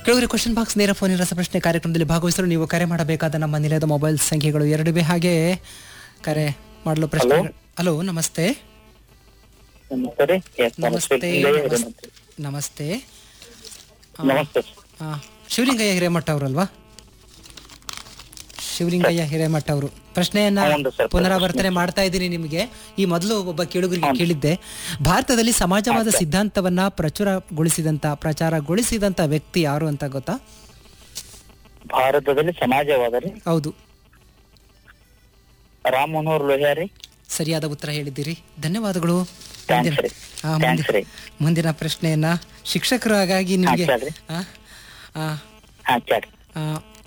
ಕೆಲವರಿಗೆ question box ನೇರ ಫೋನಿನ ರಸಪ್ರಶ್ನೆ ಕಾರ್ಯಕ್ರಮದಲ್ಲಿ ಭಾಗವಹಿಸಲು ನೀವು ಕರೆ ಮಾಡಬೇಕಾದ ನಮ್ಮ ನಿಲಯದ ಮೊಬೈಲ್ ಸಂಖ್ಯೆಗಳು ಎರಡಿವೆ ಹಾಗೆ ಕರೆ ಮಾಡಲು ಪ್ರಶ್ನೆ ಹಲೋ ನಮಸ್ತೆ ನಮಸ್ತೆ ರೀ ಎಸ್ ನಮಸ್ತೆ ನಮಸ್ತೆ ನಮಸ್ತೆ ನಮಸ್ತೆ ನಮಸ್ತೆ ಆ, ಶಿವಲಿಂಗಯ್ಯ ಹಿರೇಮಠ ಅವರಲ್ವಾ ಶಿವಲಿಂಗಯ್ಯ ಹಿರೇಮಠ ಅವರು ಪ್ರಶ್ನೆಯನ್ನ ಹೌದು ಸರ್. ಪುನರಾವರ್ತನೆ ಮಾಡ್ತಾ ಇದ್ದೀನಿ ನಿಮಗೆ ಈ ಮೊದಲು ಒಬ್ಬ ಕೇಳುಗರಿಗೆ ಕೇಳಿದ್ದೆ ಭಾರತದಲ್ಲಿ ಸಮಾಜವಾದ ಸಿದ್ಧಾಂತವನ್ನ ಪ್ರಚುರಗೊಳಿಸಿದಂತ ಪ್ರಚಾರಗೊಳಿಸಿದಂತ ವ್ಯಕ್ತಿ ಯಾರು ಅಂತ ಗೊತ್ತಾ ಭಾರತದಲ್ಲಿ ಸಮಾಜವಾದ ರೀ ಹೌದು ರಾಮ್ ಮನೋಹರ್ ಲೋಹಿಯಾ ರೀ ಸರಿಯಾದ ಉತ್ತರ ಹೇಳಿದ್ದೀರಿ ಧನ್ಯವಾದಗಳು Thanks ಮುಂದಿನ ರೀ. ಆ, Thanks ಮುಂದಿ- ರೀ. ಮುಂದಿನ ಪ್ರಶ್ನೆಯನ್ನ ಶಿಕ್ಷಕರು ಹಾಗಾಗಿ ನಿಮಗೆ ಹಾಕ್ತಾಳ್ರಿ. ಆ, ಆ, ಹಾ ಚಾರಿ ಆ,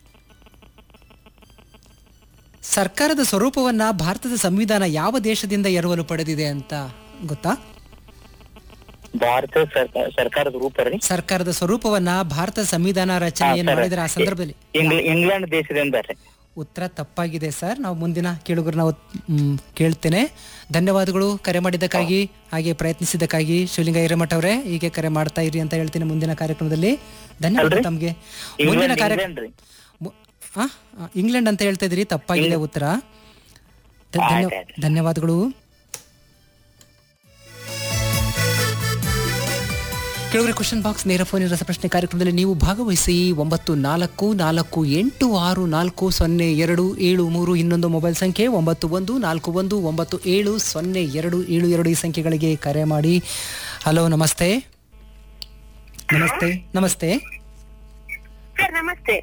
ಸರ್ಕಾರದ ಸ್ವರೂಪವನ್ನ ಭಾರತದ ಸಂವಿಧಾನ ಯಾವ ದೇಶದಿಂದ ಎರವಲು ಪಡೆದಿದೆ ಅಂತ ಗೊತ್ತಾ ಭಾರತ ಸರ್ಕ- ಸರ್ಕಾರದ ರೂಪ ರೀ ಸರ್ಕಾರದ ಸ್ವರೂಪವನ್ನ ಭಾರತ ಸಂವಿಧಾನ ರಚನೆಯನ್ನು ಹಾ, ಸರ್. ಮಾಡಿದ್ರೆ ಆ ಸಂದರ್ಭದಲ್ಲಿ ಇಂಗ್ಲ- ಇಂಗ್ಲೆಂಡ್ ದೇಶದಿಂದ ರೀ ಉತ್ತರ ತಪ್ಪಾಗಿದೆ ಸರ್ ನಾವು ಮುಂದಿನ ಕೇಳುಗರು ನಾವು ಮ್, ಕೇಳ್ತೇನೆ ಧನ್ಯವಾದಗಳು ಕರೆ ಮಾಡಿದ್ದಕ್ಕಾಗಿ ಹಾಗೆ ಪ್ರಯತ್ನಿಸಿದ್ದಕ್ಕಾಗಿ ಶಿವಲಿಂಗ ಹಿರೇಮಠ ಅವರೇ ಹೀಗೆ ಕರೆ ಮಾಡ್ತಾ ಇರಿ ಅಂತ ಹೇಳ್ತೀನಿ ಮುಂದಿನ ಕಾರ್ಯಕ್ರಮದಲ್ಲಿ ಧನ್ಯವಾದ ಅಲ್ರಿ? ತಮಗೆ ಮುಂದಿನ ಇಂಗ್ಲೆಂಡ್ ಕಾರ್ಯ ಇಂಗ್ಲೆಂಡ್ ರೀ ಮು- ಆ? ಆ, ಇಂಗ್ಲೆಂಡ್ ಅಂತ ಹೇಳ್ತಾ ಇದ್ರಿ ತಪ್ಪಾಗಿದೆ ಉತ್ತರ ಧ- ಧನ್ಯ- ಆಯ್ತ್ ಆಯ್ತ್. ಧನ್ಯವಾದಗಳು ಕೆಲವರಿಗೆ ಕ್ವಶನ್ ಬಾಕ್ಸ್ ನೇರ ಫೋನಿನ ರಸಪ್ರಶ್ನೆ ಕಾರ್ಯಕ್ರಮದಲ್ಲಿ ನೀವು ಭಾಗವಹಿಸಿ ಒಂಬತ್ತು ನಾಲ್ಕು ನಾಲ್ಕು ಎಂಟು ಆರು ನಾಲ್ಕು ಸೊನ್ನೆ ಎರಡು ಏಳು ಮೂರು ಇನ್ನೊಂದು ಮೊಬೈಲ್ ಸಂಖ್ಯೆ ಒಂಬತ್ತು ಒಂದು ನಾಲ್ಕು ಒಂದು ಒಂಬತ್ತು ಏಳು ಸೊನ್ನೆ ಎರಡು ಏಳು ಎರಡು ಈ ಸಂಖ್ಯೆಗಳಿಗೆ ಕರೆ ಮಾಡಿ ಹಲೋ ನಮಸ್ತೆ ನಮಸ್ತೆ ನಮಸ್ತೆ ಸರ್ ನಮಸ್ತೆ